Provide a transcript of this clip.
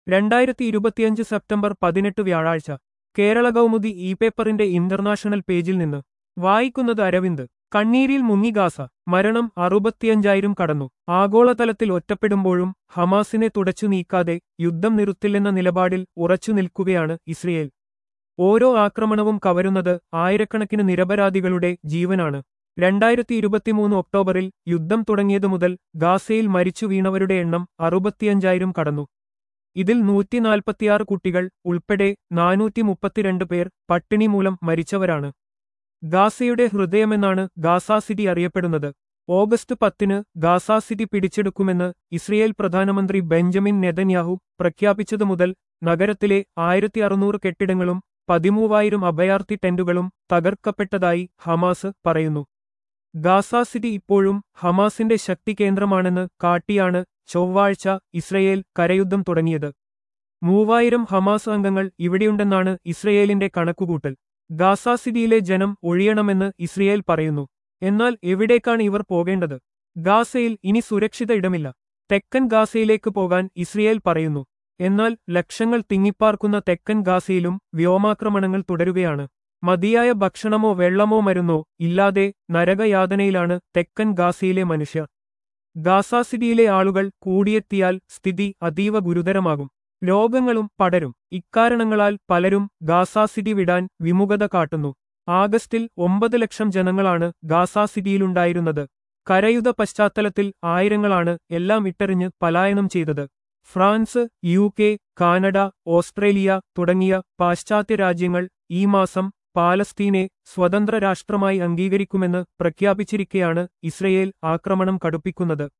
രണ്ടായിരത്തി ഇരുപത്തിയഞ്ച് സെപ്റ്റംബർ പതിനെട്ട് വ്യാഴാഴ്ച കേരള കൗമുദി ഇ പേപ്പറിന്റെ ഇന്റർനാഷണൽ പേജിൽ നിന്ന് വായിക്കുന്നത് അരവിന്ദ് കണ്ണീരിൽ മുങ്ങി ഗാസ മരണം അറുപത്തിയഞ്ചായിരം കടന്നു ആഗോളതലത്തിൽ ഒറ്റപ്പെടുമ്പോഴും ഹമാസിനെ തുടച്ചു നീക്കാതെ യുദ്ധം നിർത്തില്ലെന്ന നിലപാടിൽ ഉറച്ചു നിൽക്കുകയാണ് ഇസ്രയേൽ ഓരോ ആക്രമണവും കവരുന്നത് ആയിരക്കണക്കിന് നിരപരാധികളുടെ ജീവനാണ് രണ്ടായിരത്തി ഇരുപത്തിമൂന്ന് ഒക്ടോബറിൽ യുദ്ധം തുടങ്ങിയതു മുതൽ ഗാസയിൽ മരിച്ചു വീണവരുടെ എണ്ണം അറുപത്തിയഞ്ചായിരം കടന്നു ഇതിൽ നൂറ്റിനാൽപ്പത്തിയാറ് കുട്ടികൾ ഉൾപ്പെടെ നാനൂറ്റി മുപ്പത്തിരണ്ട് പേർ പട്ടിണി മൂലം മരിച്ചവരാണ് ഗാസയുടെ ഹൃദയമെന്നാണ് ഗാസാ സിറ്റി അറിയപ്പെടുന്നത് ഓഗസ്റ്റ് പത്തിന് ഗാസാ സിറ്റി പിടിച്ചെടുക്കുമെന്ന് ഇസ്രയേൽ പ്രധാനമന്ത്രി ബെഞ്ചമിൻ നെതന്യാഹു പ്രഖ്യാപിച്ചതു മുതൽ നഗരത്തിലെ ആയിരത്തി അറുന്നൂറ് കെട്ടിടങ്ങളും പതിമൂവായിരം അഭയാർത്ഥി ടെന്റുകളും തകർക്കപ്പെട്ടതായി ഹമാസ് പറയുന്നു ഗാസാ സിറ്റി ഇപ്പോഴും ഹമാസിന്റെ ശക്തി കേന്ദ്രമാണെന്ന് കാട്ടിയാണ് ചൊവ്വാഴ്ച ഇസ്രയേൽ കരയുദ്ധം തുടങ്ങിയത് മൂവായിരം ഹമാസ് അംഗങ്ങൾ ഇവിടെയുണ്ടെന്നാണ് ഇസ്രയേലിന്റെ കണക്കുകൂട്ടൽ ഗാസാ സിറ്റിയിലെ ജനം ഒഴിയണമെന്ന് ഇസ്രയേൽ പറയുന്നു എന്നാൽ എവിടേക്കാണ് ഇവർ പോകേണ്ടത് ഗാസയിൽ ഇനി സുരക്ഷിത ഇടമില്ല തെക്കൻ ഗാസയിലേക്ക് പോകാൻ ഇസ്രയേൽ പറയുന്നു എന്നാൽ ലക്ഷങ്ങൾ തിങ്ങിപ്പാർക്കുന്ന തെക്കൻ ഗാസയിലും വ്യോമാക്രമണങ്ങൾ തുടരുകയാണ് മതിയായ ഭക്ഷണമോ വെള്ളമോ മരുന്നോ ഇല്ലാതെ നരകയാതനയിലാണ് തെക്കൻ ഗാസയിലെ മനുഷ്യർ ഗാസാ സിറ്റിയിലെ ആളുകൾ കൂടിയെത്തിയാൽ സ്ഥിതി അതീവ ഗുരുതരമാകും രോഗങ്ങളും പടരും ഇക്കാരണങ്ങളാൽ പലരും ഗാസാ സിറ്റി വിടാൻ വിമുഖത കാട്ടുന്നു ആഗസ്റ്റിൽ ഒമ്പത് ലക്ഷം ജനങ്ങളാണ് ഗാസാ സിറ്റിയിലുണ്ടായിരുന്നത് കരയുധ പശ്ചാത്തലത്തിൽ ആയിരങ്ങളാണ് എല്ലാം ഇട്ടെറിഞ്ഞ് പലായനം ചെയ്തത് France U K Canada Australia തുടങ്ങിയ പാശ്ചാത്യ രാജ്യങ്ങൾ ഈ മാസം പാലസ്തീനെ സ്വതന്ത്ര രാഷ്ട്രമായി അംഗീകരിക്കുമെന്ന് പ്രഖ്യാപിച്ചിരിക്കെയാണ് ഇസ്രയേൽ ആക്രമണം കടുപ്പിക്കുന്നത്